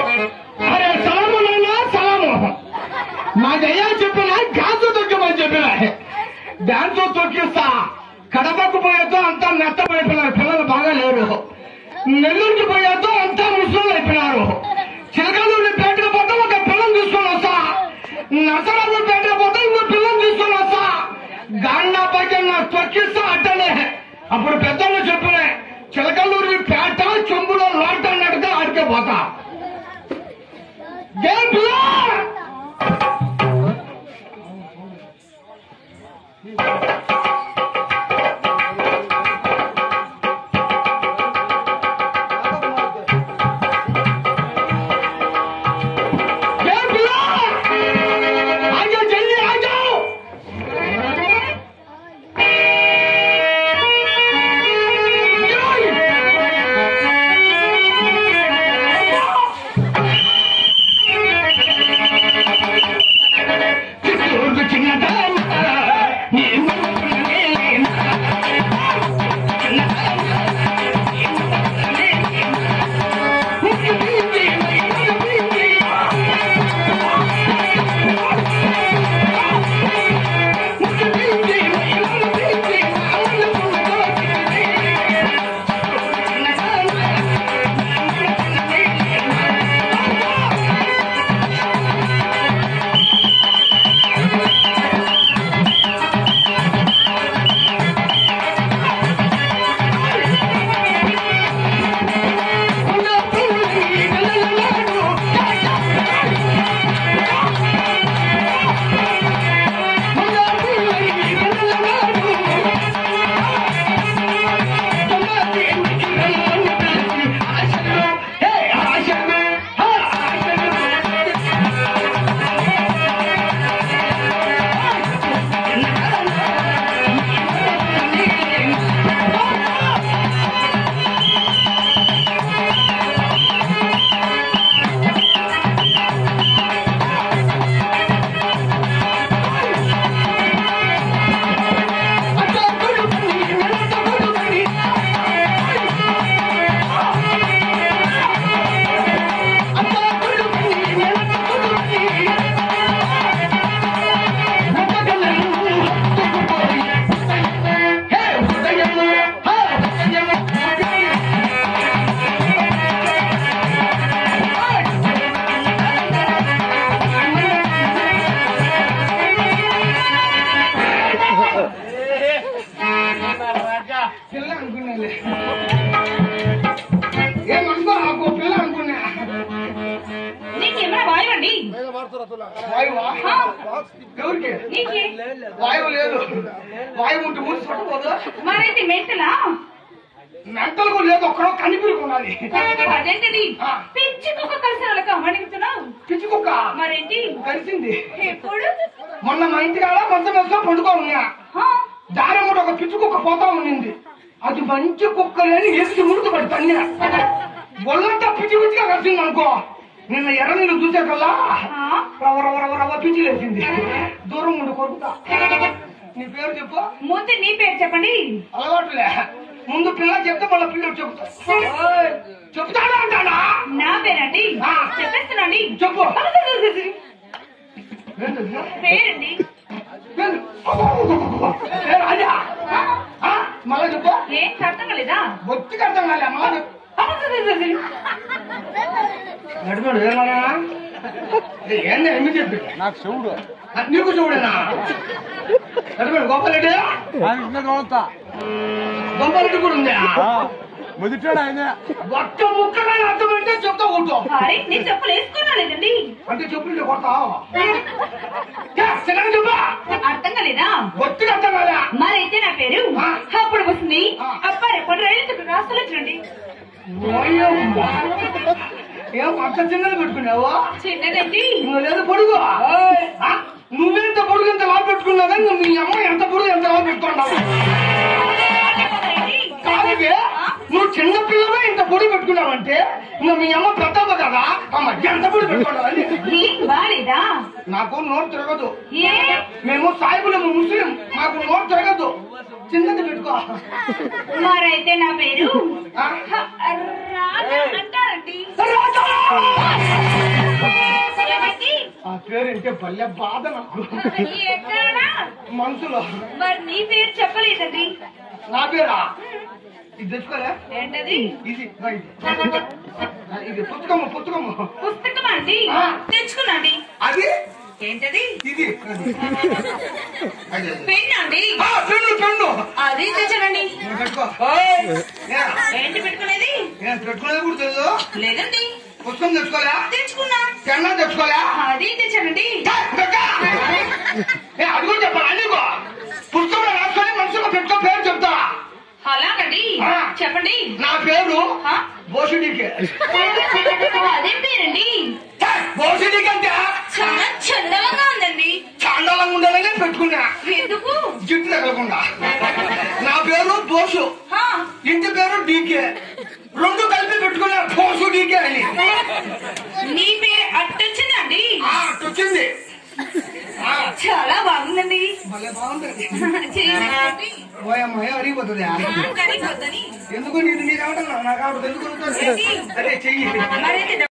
అరే సలాము నాన్న సలాము మా దయ్యా చెప్పిన గాజు తొక్కమని చెప్పిన డాన్స్ తొక్కిస్తా కడపకు పోయేతో అంతా మెత్తపడిపోయినారు పిల్లలు బాగా లేరు నెల్లూరుకి పోయేతో అంతా ముసలు అయిపోయినారు చిలకలూరి పేటకు పోతే ఒక పిల్లని తీసుకొని వస్తా నసరాలు పేటకు పోతే ఇంకో పిల్లని తీసుకొని వస్తా గాండా పైకి నా తొక్కిస్తా అట్టనే అప్పుడు పెద్దలు చెప్పిన చిలకలూరి పేట చెంబులో లాట్ అన్నట్టుగా ఆడికే పోతా జై పిల్ల जय बिलाल! आ जाओ जल्दी आ जाओ చిత్తూరు చిన్నదాన నేను పిల్ల అనుకున్నాలే ఏమనుకో నాకు పిల్ల అనుకున్నా నీకేమైనా వాయువండి వాయువా ఆ, ఎవరికి నీకే వాయువు లేదు వాయువు ఉంటే ఊరి పట్టుకోదు మరైతే మెంటలా మెంటల్ కూడా లేదు ఒక్కడో కనిపిరి కొనాలి అదేంటిది ఆ. పిచ్చి కుక్క కలిసిన వాళ్ళకి అమ్మడుగుతున్నావు పిచ్చి కుక్క మరేంటి కలిసింది ఎప్పుడు మొన్న మా ఇంటి కాడ మంచం వేసుకొని పండుకో ఉన్నా ఆ, దారం కూడా ఒక పిచ్చి కుక్క పోతా ఉన్నింది అది మంచి కుక్క లేని ఎదిగి ముడుకు పడి తన్నా ఒళ్ళంతా పిచ్చి పిచ్చిగా కలిసింది అనుకో నిన్న ఎర్ర నీళ్ళు చూసే కల్లా ఆ, రవ రవ రవ రవ పిచ్చి లేచింది దూరం ఉండి కొడుకుతా నీ పేరు చెప్పు ముందు నీ పేరు చెప్పండి అలవాటులే ముందు పిల్ల చెప్తే మళ్ళీ పిల్లలు చెప్తా ఓయ్, చెప్తాడా అంటాడా నా పేరండి ఆ. చెప్పేస్తున్నాండి చెప్పు ఏంటది? పేరండి ఏంటి? ఏ రాజా ఆ, ఆ, మళ్ళా చెప్పు ఏం అర్థం కాలేదా బొత్తికి అర్థం కాలే మళ్ళా చెప్పు నడుమడు ఏమన్నా ఏంది ఎన్ని చెప్పి నాకు చెవుడు నీకు చూడనా నడుమడు గోపాలరెడ్డి ఆయన చదువుతా గోపాలరెడ్డి కూడా ఉందా మొదటాడు ఆయన ఒక్క ముక్కగా అర్థమంటే చెప్తా కొట్టు అరే నేను చెప్పులు వేసుకున్నా లేదండి అంటే చెప్పులు కొడతావు చిన్న చెప్పా అర్థం కాలేదా బొత్తికి అర్థం కాలే మరైతే నా పేరు ఆ. అప్పుడు వస్తుంది ఆ. అబ్బాయి కొన్ని రైలు రాసులు వచ్చినండి ఓయమ్మ. ఏం అంత చిన్నది పెట్టుకున్నావా చిన్నదండి నువ్వు లేదు పొడుగు ఆ? నువ్వెంత పొడుగు ఎంత లాభ పెట్టుకున్నావా నువ్వు మీ అమ్మ ఎంత పొడుగు ఎంత లాభ పెట్టుకున్నావు కాదుగే నువ్వు చిన్న పిల్లవే ఇంత పొడి పెట్టుకున్నావంటే నువ్వు మీ అమ్మ పెద్దమ్మ కదా అమ్మ ఎంత పొడి పెట్టుకున్నావు ఏం బాలేదా నాకు నోరు తిరగదు ఏ మేము సాయిబులము ముస్లిం మాకు నోరు తిరగదు చిన్నది పెట్టుకో మరైతే నా పేరు ఆ? రాజా అంటారండి రాజా! పేరు అంటే భలే బాధ నాకు ఎక్కడా మనసులో మరి నీ పేరు చెప్పలేదండి నా పేరా ఇది తెచ్చుకోలే ఏంటది ఇది రా ఇది. ఆ, ఇది పుస్తకము పుస్తకము పుస్తకం అండి ఆ. తెచ్చుకున్నాండి అది ఏంటది ఇది అది. అది, అది. పెన్ అండి ఆ, పెన్ను పెన్ను అది తెచ్చానండి నేను పెట్టుకో ఏ, ఏంటి పెట్టుకునేది నేను పెట్టుకునేది కూడా తెలుసు లేదండి పుస్తకం తెచ్చుకోలే తెచ్చుకున్నా పెన్నా తెచ్చుకోలే అది తెచ్చానండి ఏ, పెట్టా. ఏ, అది కూడా చెప్పాలి అన్నికో పుస్తకంలో రాసుకొని మనసులో పెట్టుకో పేరు చెప్తా అలాగండి ఆ. చెప్పండి నా పేరు ఆ? బోసుడికి అదేం పేరండి బోసుడికి అంటే చాలా చందనంగా ఉందండి చాండాలంగా ఉండాలని పెట్టుకున్నా ఎందుకు జిట్టు తగలకుండా నా పేరు బోసు ఆ, ఇంటి పేరు డీకే రెండు కలిపి పెట్టుకున్నా బోసు డీకే అని నీ పేరు అట్టొచ్చిందండి ఆ, వచ్చింది ఆ, చాలా బాగుందండి భలే బాగుంటుంది చేయండి. ఓయమ్మ అడిగిపోతుంది కరిగిపోద్దని ఎందుకు నీది నీకు అవటం నాకు ఆవిడ ఎందుకు ఉంటుంది? అదే చెయ్యి మరైతే